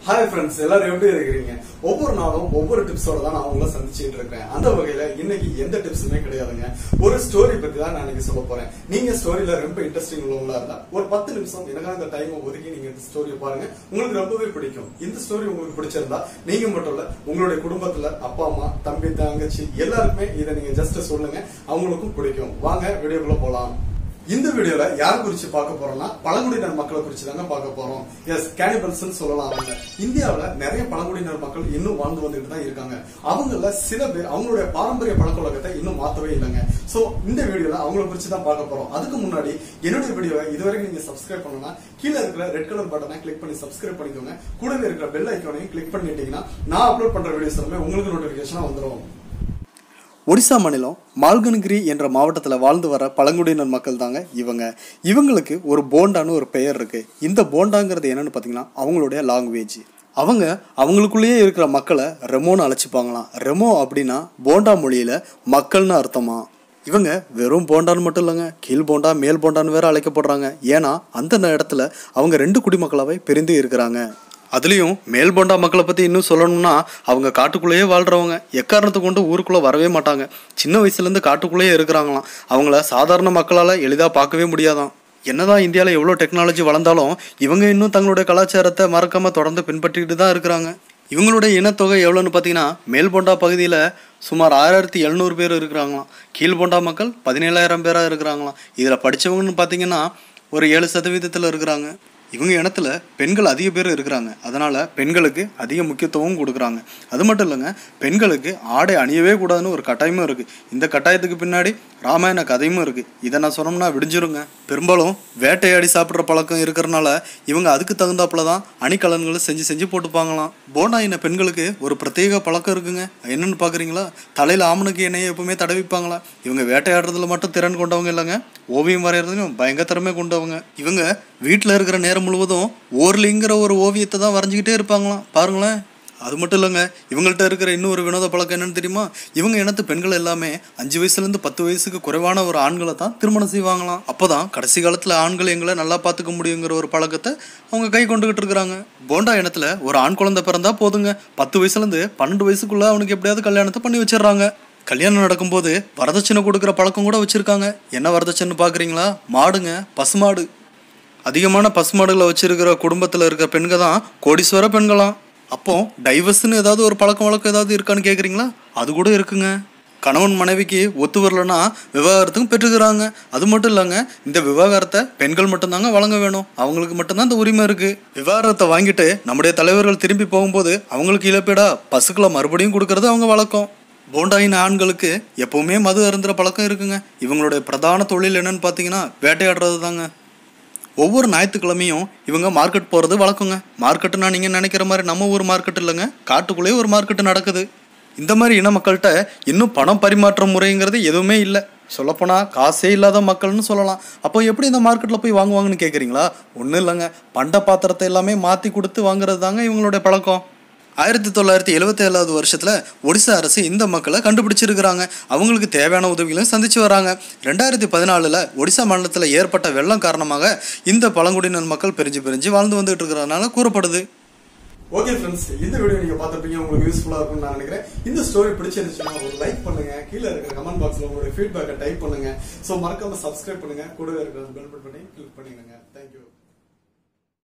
hi friends எல்லாரும் எப்படி இருக்கிறீங்க ஒவ்வொரு நாளும் ஒவ்வொரு டிப்ஸோட தான் நான் உங்களை சந்திச்சுட்டு இருக்கிறேன் அந்த வகையில இன்னைக்கு எந்த டிப்ஸுமே கிடையாதுங்க ஒரு ஸ்டோரி பத்தி தான் நான் இன்னைக்கு சொல்ல போறேன் நீங்க ஸ்டோரியில ரொம்ப இன்ட்ரெஸ்டிங் உள்ளவங்களா இருந்தா ஒரு பத்து நிமிஷம் எனக்காக இந்த டைம் ஒதுக்கி நீங்க இந்த ஸ்டோரியை பாருங்க உங்களுக்கு ரொம்பவே பிடிக்கும் இந்த ஸ்டோரி உங்களுக்கு பிடிச்சிருந்தா நீங்க மட்டும் இல்ல உங்களுடைய குடும்பத்துல அப்பா அம்மா தம்பி தங்கச்சி எல்லாருக்குமே இதை நீங்க ஜஸ்ட் சொல்லுங்க அவங்களுக்கும் பிடிக்கும் வாங்க வீடியோக்குள்ள போலாம் இந்த வீடியோல யார் குறிச்சு பார்க்க போறோம்னா பழங்குடியினர் மக்களை குறிச்சு தாங்க பார்க்க போறோம் எஸ் கேனிபல்ஸ் சொல்லலாம் அவங்க இந்தியாவுல நிறைய பழங்குடியினர் மக்கள் இன்னும் வாழ்ந்து வந்துட்டு தான் இருக்காங்க அவங்கள சில பேர் அவங்களுடைய பாரம்பரிய பழக்க வழக்கத்தை இன்னும் மாத்தவே இல்லைங்க சோ இந்த வீடியோல அவங்கள குறிச்சு தான் பார்க்க போறோம் அதுக்கு முன்னாடி என்னுடைய வீடியோவை இதுவரைக்கும் நீங்க சப்ஸ்கிரைப் பண்ணனா கீழே இருக்கிற ரெட் கலர் பட்டனை கிளிக் பண்ணி சப்ஸ்கிரைப் பண்ணிக்கோங்க கூடவே இருக்கிற பெல் ஐக்கானையும் கிளிக் பண்ணிட்டீங்கன்னா நான் அப்லோட் பண்ற வீடியோஸ் எல்லாமே உங்களுக்கு நோட்டிபிகேஷனா வந்துரும் ஒடிசா மாநிலம் மால்கன்கிரி என்ற மாவட்டத்தில் வாழ்ந்து வர பழங்குடியினர் மக்கள் தாங்க இவங்க இவங்களுக்கு ஒரு போண்டான்னு ஒரு பெயர் இருக்கு இந்த போண்டாங்கிறது என்னன்னு பார்த்தீங்கன்னா அவங்களுடைய லாங்குவேஜ் அவங்க அவங்களுக்குள்ளேயே இருக்கிற மக்களை ரெமோன்னு அழைச்சிப்பாங்களாம் ரெமோ அப்படின்னா போண்டா மொழியில மக்கள்னு அர்த்தமா இவங்க வெறும் போண்டான்னு மட்டும் இல்லைங்க கீழ் போண்டா மேல் போண்டான்னு வேற அழைக்கப்படுறாங்க ஏன்னா அந்த இடத்துல அவங்க ரெண்டு குடிமக்களாவே பிரிந்து இருக்கிறாங்க அதுலேயும் மேல் போண்டா மக்களை பற்றி இன்னும் சொல்லணும்னா அவங்க காட்டுக்குள்ளேயே வாழ்கிறவங்க எக்காரணத்தை கொண்டு ஊருக்குள்ளே வரவே மாட்டாங்க சின்ன வயசுலேருந்து காட்டுக்குள்ளேயே இருக்கிறாங்களாம் அவங்கள சாதாரண மக்களால் எளிதாக பார்க்கவே முடியாதாம் என்னதான் இந்தியாவில் எவ்வளோ டெக்னாலஜி வளர்ந்தாலும் இவங்க இன்னும் தங்களுடைய கலாச்சாரத்தை மறக்காமல் தொடர்ந்து பின்பற்றிக்கிட்டு தான் இருக்கிறாங்க இவங்களுடைய இனத்தொகை எவ்வளோன்னு பார்த்தீங்கன்னா மேல்பொண்டா பகுதியில் சுமார் ஆயிரத்தி எழுநூறு பேர் இருக்கிறாங்களாம் கீழ்பொண்டா மக்கள் பதினேழாயிரம் பேராக இருக்கிறாங்களாம் இதில் படித்தவங்கன்னு பார்த்தீங்கன்னா ஒரு ஏழு சதவீதத்தில் இருக்கிறாங்க இவங்க இனத்துல பெண்கள் அதிக பேர் இருக்கிறாங்க அதனால பெண்களுக்கு அதிக முக்கியத்துவம் கொடுக்குறாங்க அது மட்டும் இல்லைங்க பெண்களுக்கு ஆடை அணியவே கூடாதுன்னு ஒரு கட்டாயமும் இருக்கு இந்த கட்டாயத்துக்கு பின்னாடி ராமாயண கதையும் இருக்கு இதை நான் சொன்னோம்னா விடிஞ்சிருங்க பெரும்பாலும் வேட்டையாடி சாப்பிட்ற பழக்கம் இருக்கிறனால இவங்க அதுக்கு தகுந்தாப்புல தான் அணிகலன்களை செஞ்சு செஞ்சு போட்டுப்பாங்களாம் போண்டா இன பெண்களுக்கு ஒரு பிரத்யேக பழக்கம் இருக்குங்க என்னன்னு பார்க்குறீங்களா தலையில் ஆமணுக்கு எண்ணெயை எப்பவுமே தடவிப்பாங்களா இவங்க வேட்டையாடுறதுல மட்டும் திறன் கொண்டவங்க இல்லைங்க ஓவியம் வரைகிறதுலையும் பயங்கர திறமை கொண்டவங்க இவங்க வீட்டில் இருக்கிற நேரம் முழுவதும் ஓர்லிங்கிற ஒரு ஓவியத்தை தான் வரைஞ்சிக்கிட்டே இருப்பாங்களாம் பாருங்களேன் அது மட்டும் இல்லைங்க இவங்கள்ட்ட இருக்கிற இன்னொரு வினோத பழக்கம் என்னன்னு தெரியுமா இவங்க இனத்து பெண்கள் எல்லாமே அஞ்சு வயசுலேருந்து பத்து வயசுக்கு குறைவான ஒரு ஆண்களை தான் திருமணம் செய்வாங்களாம் அப்போதான் கடைசி காலத்தில் ஆண்கள் எங்களை நல்லா பார்த்துக்க முடியுங்கிற ஒரு பழக்கத்தை அவங்க கை கொண்டுகிட்டு இருக்கிறாங்க போண்டா இனத்துல ஒரு ஆண் குழந்தை பிறந்தா போதுங்க பத்து வயசுலேருந்து பன்னெண்டு வயசுக்குள்ள அவனுக்கு எப்படியாவது கல்யாணத்தை பண்ணி வச்சிடுறாங்க கல்யாணம் நடக்கும்போது வரதட்சணை கொடுக்குற பழக்கம் கூட வச்சுருக்காங்க என்ன வரதட்சணை பார்க்குறீங்களா மாடுங்க பசுமாடு அதிகமான பசுமாடுகளை வச்சிருக்கிற குடும்பத்தில் இருக்கிற பெண்கள் தான் கோடீஸ்வர பெண்களாம் அப்போ டைவர்ஸ்னு ஏதாவது ஒரு பழக்கம் வழக்கம் ஏதாவது இருக்கான்னு கேட்குறீங்களா அது கூட இருக்குங்க கணவன் மனைவிக்கு ஒத்து வரலன்னா விவாகரத்துக்கும் பெற்றுக்கிறாங்க அது மட்டும் இல்லைங்க இந்த விவாகரத்தை பெண்கள் மட்டும்தாங்க வழங்க வேணும் அவங்களுக்கு மட்டும்தான் இந்த உரிமை இருக்கு விவாகரத்தை வாங்கிட்டு நம்முடைய தலைவர்கள் திரும்பி போகும்போது அவங்களுக்கு இழப்பீடா பசுக்களை மறுபடியும் கொடுக்கறது அவங்க வழக்கம் போண்டாயின் ஆண்களுக்கு எப்பவுமே மது அருந்துற பழக்கம் இருக்குங்க இவங்களுடைய பிரதான தொழில் என்னன்னு பார்த்தீங்கன்னா வேட்டையாடுறது தாங்க ஒவ்வொரு ஞாயிற்றுக்கிழமையும் இவங்க மார்க்கெட் போகிறது வழக்கங்க மார்க்கெட்டுனா நீங்கள் நினைக்கிற மாதிரி நம்ம ஊர் மார்க்கெட் இல்லைங்க காட்டுக்குள்ளேயே ஒரு மார்க்கெட்டு நடக்குது இந்த மாதிரி இன மக்கள்கிட்ட இன்னும் பணம் பரிமாற்ற முறைங்கிறது எதுவுமே இல்லை சொல்லப்போனால் காசே இல்லாத மக்கள்னு சொல்லலாம் அப்போ எப்படி இந்த மார்க்கெட்டில் போய் வாங்குவாங்கன்னு கேட்குறீங்களா ஒன்றும் இல்லைங்க பண்ட பாத்திரத்தை எல்லாமே மாற்றி கொடுத்து வாங்குறது தாங்க இவங்களுடைய பழக்கம் ஆயிரத்தி தொள்ளாயிரத்தி எழுபத்தி ஏழாவது வருஷத்தில் ஒடிசா அரசு இந்த மக்களை கண்டுபிடிச்சிருக்கிறாங்க அவங்களுக்கு தேவையான உதவிகளும் சந்திச்சு வராங்க ரெண்டாயிரத்தி பதினாலில் ஒடிசா மாநிலத்தில் ஏற்பட்ட வெள்ளம் காரணமாக இந்த பழங்குடியினர் மக்கள் பிரிஞ்சு பிரிஞ்சு வாழ்ந்து வந்துட்டு இருக்கிறதுனால கூறப்படுது ஓகே ஃப்ரெண்ட்ஸ் இந்த வீடியோ நீங்க பார்த்திருப்பீங்க உங்களுக்கு யூஸ்ஃபுல்லா இருக்கும்னு நான் நினைக்கிறேன் இந்த ஸ்டோரி பிடிச்சிருந்துச்சுன்னா ஒரு லைக் பண்ணுங்க கீழே இருக்கிற கமெண்ட் பாக்ஸ்ல உங்களுடைய ஃபீட்பேக்கை டைப் பண்ணுங்க ஸோ மறக்காம சப்ஸ்கிரைப் பண்ணுங்க கூடவே இருக்கிற பெல் பட்டனை கிளிக் பண்ணிடுங்க தேங்க்யூ